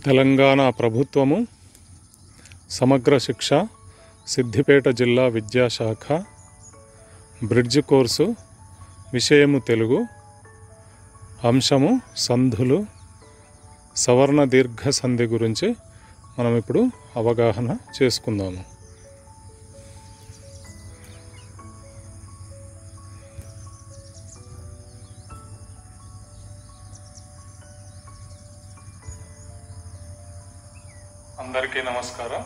తెలంగాణ ప్రభుత్వము సమగ్ర శిక్ష సిద్దిపేట జిల్లా విద్యాశాఖ బ్రిడ్జ్ కోర్సు విషయము తెలుగు అంశము సంధులు సవర్ణ దీర్ఘ సంధి గురించి మనం ఇప్పుడు అవగాహన చేసుకుందాము అందరికీ నమస్కారం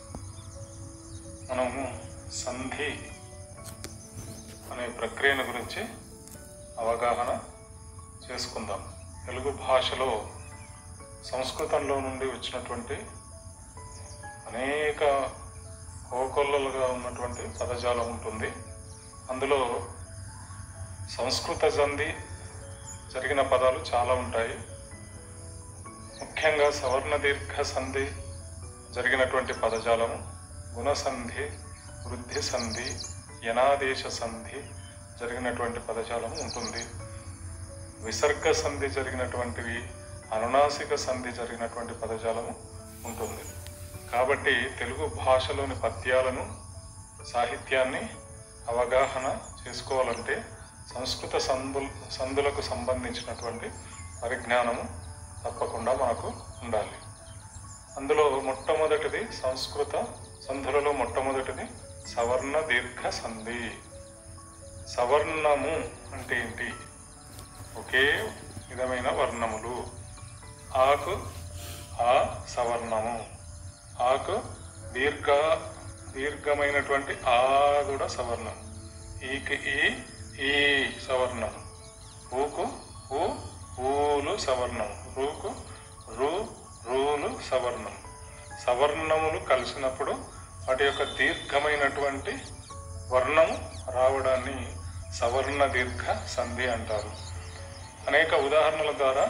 మనము సంధి అనే ప్రక్రియను గురించి అవగాహన చేసుకుందాం తెలుగు భాషలో సంస్కృతంలో నుండి వచ్చినటువంటి అనేక కోకొల్లలుగా ఉన్నటువంటి పదజాలం ఉంటుంది అందులో సంస్కృత సంధి జరిగిన పదాలు చాలా ఉంటాయి ముఖ్యంగా సవర్ణ దీర్ఘ సంధి జరిగినటువంటి పదజాలము గుణసంధి వృద్ధి సంధి యనాదేశ సంధి జరిగినటువంటి పదజాలము ఉంటుంది విసర్గ సంధి జరిగినటువంటివి అనునాసిక సంధి జరిగినటువంటి పదజాలము ఉంటుంది కాబట్టి తెలుగు భాషలోని పద్యాలను సాహిత్యాన్ని అవగాహన చేసుకోవాలంటే సంస్కృత సంధుల్ సంధులకు సంబంధించినటువంటి పరిజ్ఞానము తప్పకుండా మనకు ఉండాలి అందులో మొట్టమొదటిది సంస్కృత సంధులలో మొట్టమొదటిది సవర్ణ దీర్ఘ సంధి సవర్ణము అంటే ఏంటి ఒకే విధమైన వర్ణములు ఆకు ఆ సవర్ణము ఆకు దీర్ఘ దీర్ఘమైనటువంటి ఆ కూడా సవర్ణం ఈకి ఈ ఈ సవర్ణం ఊకు ఊ ఊలు సవర్ణం రూకు రు రూలు సవర్ణం సవర్ణములు కలిసినప్పుడు వాటి యొక్క దీర్ఘమైనటువంటి వర్ణము రావడాన్ని సవర్ణ దీర్ఘ సంధి అంటారు అనేక ఉదాహరణల ద్వారా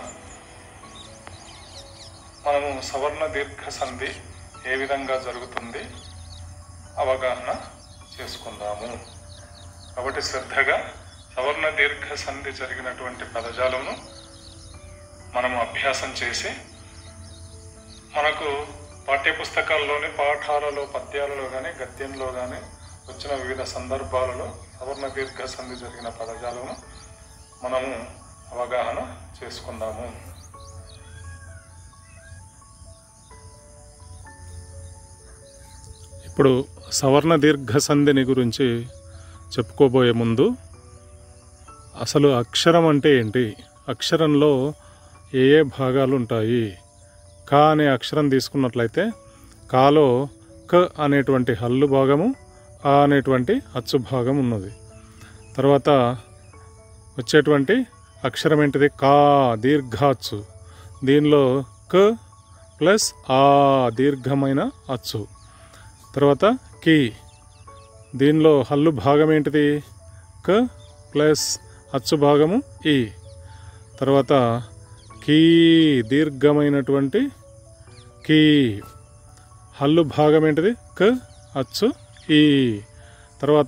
మనము సవర్ణ దీర్ఘ సంధి ఏ విధంగా జరుగుతుంది అవగాహన చేసుకుందాము కాబట్టి శ్రద్ధగా సవర్ణ దీర్ఘ సంధి జరిగినటువంటి పదజాలమును మనము అభ్యాసం చేసి మనకు పాఠ్యపుస్తకాల్లోని పాఠాలలో పద్యాలలో కానీ గద్యంలో కానీ వచ్చిన వివిధ సందర్భాలలో సవర్ణ దీర్ఘ సంధి జరిగిన పదజాలను మనము అవగాహన చేసుకుందాము ఇప్పుడు సవర్ణ దీర్ఘ సంధిని గురించి చెప్పుకోబోయే ముందు అసలు అక్షరం అంటే ఏంటి అక్షరంలో ఏ ఏ భాగాలు ఉంటాయి క అనే అక్షరం తీసుకున్నట్లయితే కాలో క అనేటువంటి హల్లు భాగము ఆ అనేటువంటి అచ్చు భాగం ఉన్నది తర్వాత వచ్చేటువంటి అక్షరం ఏంటిది కా దీర్ఘాచ్చు దీనిలో క ప్లస్ ఆ దీర్ఘమైన అచ్చు తర్వాత కి దీనిలో హల్లు భాగం ఏంటిది క ప్లస్ అచ్చు భాగము ఈ తర్వాత కీ దీర్ఘమైనటువంటి కీ హల్లు భాగం ఏంటిది క అచ్చు ఈ తర్వాత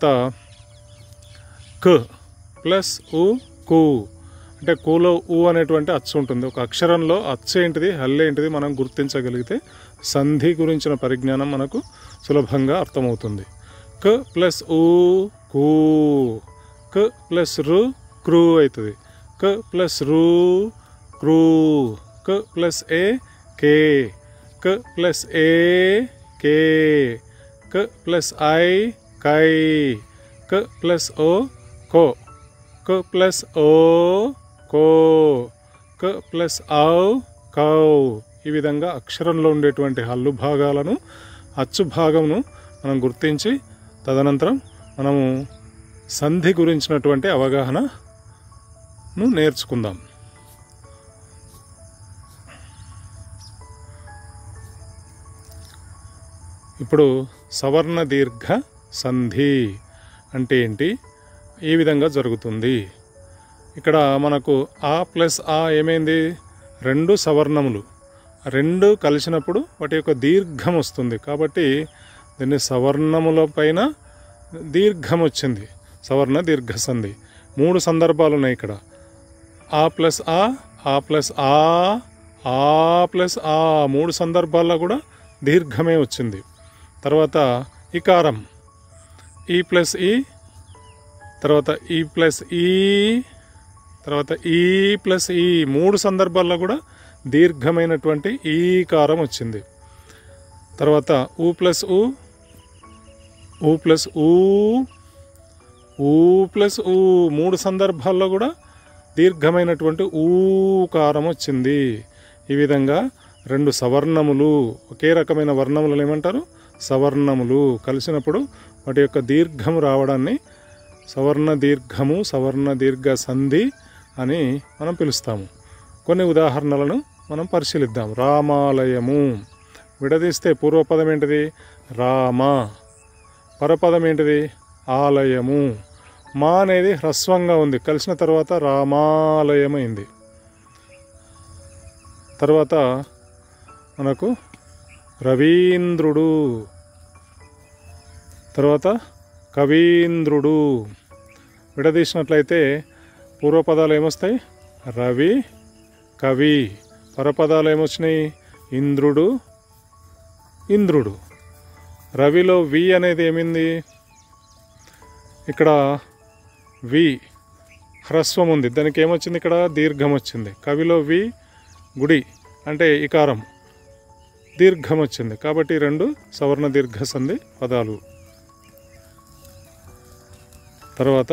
క ప్లస్ ఉ కు అంటే కూలో ఊ అనేటువంటి అచ్చు ఉంటుంది ఒక అక్షరంలో అచ్చు ఏంటిది హల్లు ఏంటిది మనం గుర్తించగలిగితే సంధి గురించిన పరిజ్ఞానం మనకు సులభంగా అర్థమవుతుంది క ప్లస్ ఊ కూ క ప్లస్ రు క్రూ అవుతుంది క ప్లస్ రు క్రూ క ప్లస్ ఏ కే క ప్లస్ ఏ కే క ప్లస్ ఐ కై క ప్లస్ ఓ కో క ప్లస్ ఓ కో క ప్లస్ ఔ కౌ ఈ విధంగా అక్షరంలో ఉండేటువంటి హల్లు భాగాలను అచ్చు భాగమును మనం గుర్తించి తదనంతరం మనము సంధి గురించినటువంటి అవగాహనను నేర్చుకుందాం ఇప్పుడు సవర్ణ దీర్ఘ సంధి అంటే ఏంటి ఏ విధంగా జరుగుతుంది ఇక్కడ మనకు ఆ ప్లస్ ఆ ఏమైంది రెండు సవర్ణములు రెండు కలిసినప్పుడు వాటి యొక్క దీర్ఘం వస్తుంది కాబట్టి దీన్ని సవర్ణముల పైన దీర్ఘం వచ్చింది సవర్ణ దీర్ఘ సంధి మూడు సందర్భాలు ఉన్నాయి ఇక్కడ ఆ ప్లస్ ఆ ఆ ప్లస్ ఆ ఆ ప్లస్ ఆ మూడు సందర్భాల్లో కూడా దీర్ఘమే వచ్చింది తర్వాత ఇకారం ఈ ప్లస్ ఈ తర్వాత ఈ ప్లస్ ఈ తర్వాత ఈ ప్లస్ ఈ మూడు సందర్భాల్లో కూడా దీర్ఘమైనటువంటి ఈకారం వచ్చింది తర్వాత ఊ ప్లస్ ఊ ఊ ప్లస్ ఊ ఊ ప్లస్ ఊ మూడు సందర్భాల్లో కూడా దీర్ఘమైనటువంటి ఊకారం వచ్చింది ఈ విధంగా రెండు సవర్ణములు ఒకే రకమైన వర్ణములను ఏమంటారు సవర్ణములు కలిసినప్పుడు వాటి యొక్క దీర్ఘం రావడాన్ని సవర్ణ దీర్ఘము సవర్ణ దీర్ఘ సంధి అని మనం పిలుస్తాము కొన్ని ఉదాహరణలను మనం పరిశీలిద్దాం రామాలయము విడదీస్తే పూర్వపదం ఏంటిది రామ పరపదం ఏంటిది ఆలయము మా అనేది హ్రస్వంగా ఉంది కలిసిన తర్వాత రామాలయమైంది తర్వాత మనకు రవీంద్రుడు తర్వాత కవీంద్రుడు విడదీసినట్లయితే పూర్వపదాలు ఏమొస్తాయి రవి కవి పరపదాలు ఏమొచ్చినాయి ఇంద్రుడు ఇంద్రుడు రవిలో వి అనేది ఏమింది ఇక్కడ వి హ్రస్వం ఉంది దానికి ఏమొచ్చింది ఇక్కడ దీర్ఘం వచ్చింది కవిలో వి గుడి అంటే ఇకారం దీర్ఘం వచ్చింది కాబట్టి ఈ రెండు సవర్ణ దీర్ఘ సంధి పదాలు తర్వాత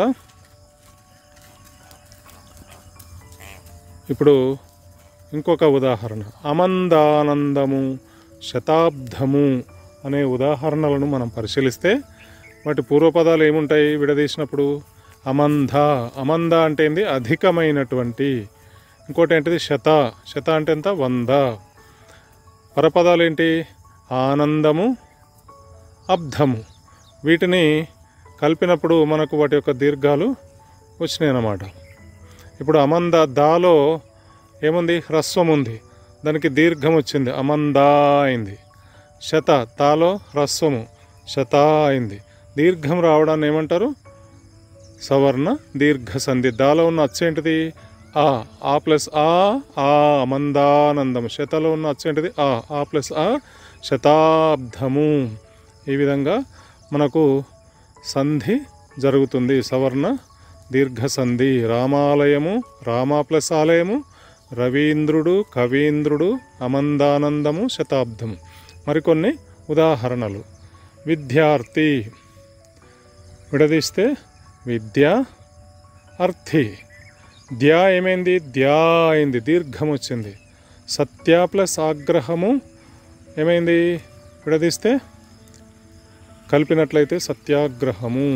ఇప్పుడు ఇంకొక ఉదాహరణ అమందానందము శతాబ్దము అనే ఉదాహరణలను మనం పరిశీలిస్తే వాటి పూర్వపదాలు ఏముంటాయి విడదీసినప్పుడు అమంద అమంద అంటే ఏంది అధికమైనటువంటి ఇంకోటి ఏంటిది శత శత అంటే ఎంత వంద పరపదాలు ఏంటి ఆనందము అబ్ధము వీటిని కలిపినప్పుడు మనకు వాటి యొక్క దీర్ఘాలు వచ్చినాయి అన్నమాట ఇప్పుడు అమంద దాలో ఏముంది హ్రస్వం ఉంది దానికి దీర్ఘం వచ్చింది అమందా అయింది శత తాలో హ్రస్వము శత అయింది దీర్ఘం రావడాన్ని ఏమంటారు సవర్ణ దీర్ఘ సంధి దాలో ఉన్న అచ్చు ఏంటిది ఆ ఆ ప్లస్ ఆ ఆ అమందానందము శతలో ఉన్న అచ్చు ఏంటిది ఆ ఆ ప్లస్ ఆ శతాబ్దము ఈ విధంగా మనకు సంధి జరుగుతుంది సవర్ణ దీర్ఘ సంధి రామాలయము రామా ప్లస్ ఆలయము రవీంద్రుడు కవీంద్రుడు అమందానందము శతాబ్దము మరికొన్ని ఉదాహరణలు విద్యార్థి విడదీస్తే విద్య అర్థి ద్యా ఏమైంది ద్యా అయింది దీర్ఘం వచ్చింది సత్య ప్లస్ ఆగ్రహము ఏమైంది విడదీస్తే కలిపినట్లయితే సత్యాగ్రహము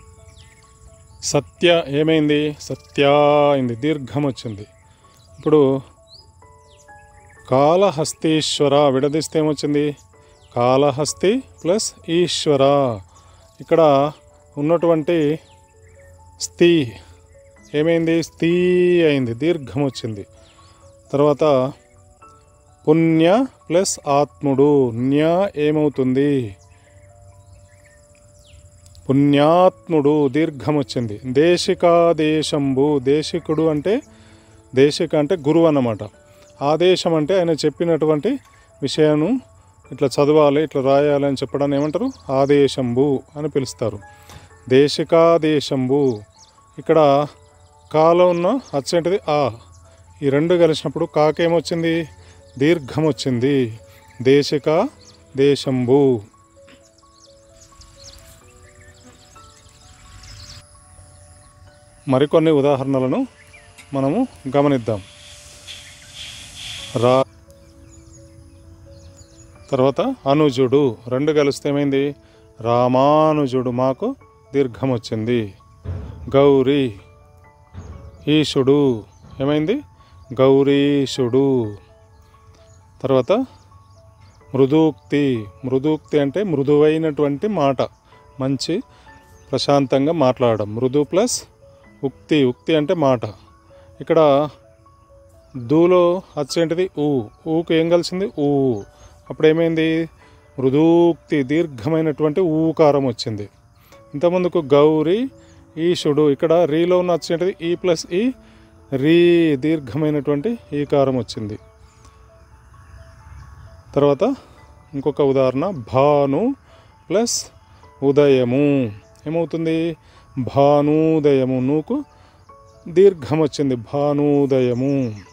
సత్య ఏమైంది సత్య అయింది దీర్ఘం వచ్చింది ఇప్పుడు కాళహస్తీశ్వర విడదీస్తే ఏమొచ్చింది కాళహస్తి ప్లస్ ఈశ్వర ఇక్కడ ఉన్నటువంటి స్థీ ఏమైంది స్థీ అయింది దీర్ఘం వచ్చింది తర్వాత పుణ్య ప్లస్ ఆత్ముడు న్య ఏమవుతుంది పుణ్యాత్ముడు దీర్ఘం వచ్చింది దేశికాదేశంబు దేశికుడు అంటే దేశిక అంటే గురువు అన్నమాట ఆదేశం అంటే ఆయన చెప్పినటువంటి విషయాన్ని ఇట్లా చదవాలి ఇట్లా రాయాలి అని చెప్పడాన్ని ఏమంటారు ఆదేశంబు అని పిలుస్తారు దేశికాదేశంబు ఇక్కడ కాలో ఉన్న అచ్చేంటిది ఆ ఈ రెండు కలిసినప్పుడు కాకేమొచ్చింది దీర్ఘం వచ్చింది దేశిక దేశంబు మరికొన్ని ఉదాహరణలను మనము గమనిద్దాం రా తర్వాత అనుజుడు రెండు కలిస్తే ఏమైంది రామానుజుడు మాకు దీర్ఘం వచ్చింది గౌరీ ఈశుడు ఏమైంది గౌరీశుడు తర్వాత మృదూక్తి మృదూక్తి అంటే మృదువైనటువంటి మాట మంచి ప్రశాంతంగా మాట్లాడడం మృదు ప్లస్ ఉక్తి ఉక్తి అంటే మాట ఇక్కడ దూలో వచ్చేంటిది ఊ ఊకు ఏం కలిసింది ఊ అప్పుడు ఏమైంది మృదూక్తి దీర్ఘమైనటువంటి ఊకారం వచ్చింది ఇంతకుముందుకు గౌరీ ఈశుడు ఇక్కడ రీలో ఉన్న వచ్చేంటిది ఈ ప్లస్ ఈ రీ దీర్ఘమైనటువంటి ఈకారం వచ్చింది తర్వాత ఇంకొక ఉదాహరణ భాను ప్లస్ ఉదయము ఏమవుతుంది భానూదయము నూకు దీర్ఘం వచ్చింది భానూదయము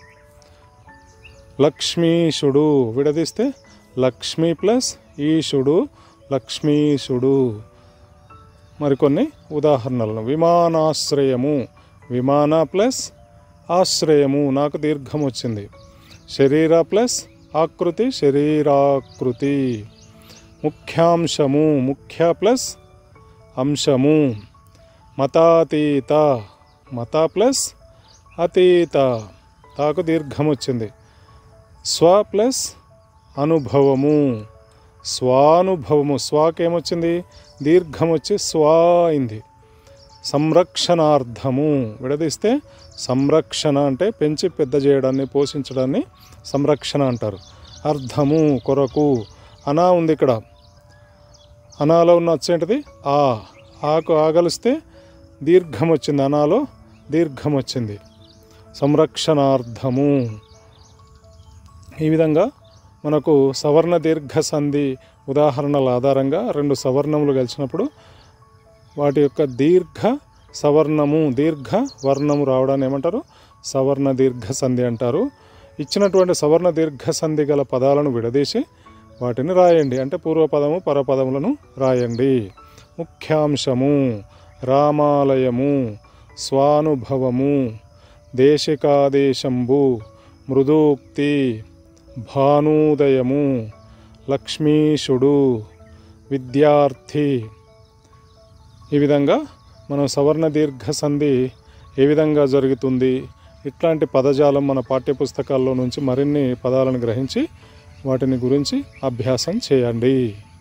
లక్ష్మీషుడు విడదీస్తే లక్ష్మి ప్లస్ ఈశుడు లక్ష్మీషుడు మరికొన్ని ఉదాహరణలను విమానాశ్రయము విమాన ప్లస్ ఆశ్రయము నాకు దీర్ఘం వచ్చింది శరీర ప్లస్ ఆకృతి శరీరాకృతి ముఖ్యాంశము ముఖ్య ప్లస్ అంశము మతాతీత మత ప్లస్ అతీత తాకు దీర్ఘం వచ్చింది స్వ ప్లస్ అనుభవము స్వానుభవము స్వాకేమొచ్చింది దీర్ఘం వచ్చి స్వా అయింది సంరక్షణార్థము విడదీస్తే సంరక్షణ అంటే పెంచి పెద్ద చేయడాన్ని పోషించడాన్ని సంరక్షణ అంటారు అర్థము కొరకు అనా ఉంది ఇక్కడ అనాలో ఉన్న వచ్చేంటిది ఆ ఆకు ఆగలిస్తే దీర్ఘం వచ్చింది అనాలో దీర్ఘం వచ్చింది సంరక్షణార్థము ఈ విధంగా మనకు సవర్ణ దీర్ఘ సంధి ఉదాహరణల ఆధారంగా రెండు సవర్ణములు కలిసినప్పుడు వాటి యొక్క దీర్ఘ సవర్ణము దీర్ఘ వర్ణము రావడాన్ని ఏమంటారు సవర్ణ దీర్ఘ సంధి అంటారు ఇచ్చినటువంటి సవర్ణ దీర్ఘ సంధి గల పదాలను విడదీసి వాటిని రాయండి అంటే పూర్వపదము పరపదములను రాయండి ముఖ్యాంశము రామాలయము స్వానుభవము దేశికాదేశంబు మృదూక్తి భానూదయము లక్ష్మీషుడు విద్యార్థి ఈ విధంగా మనం సవర్ణ దీర్ఘ సంధి ఏ విధంగా జరుగుతుంది ఇట్లాంటి పదజాలం మన పాఠ్యపుస్తకాల్లో నుంచి మరిన్ని పదాలను గ్రహించి వాటిని గురించి అభ్యాసం చేయండి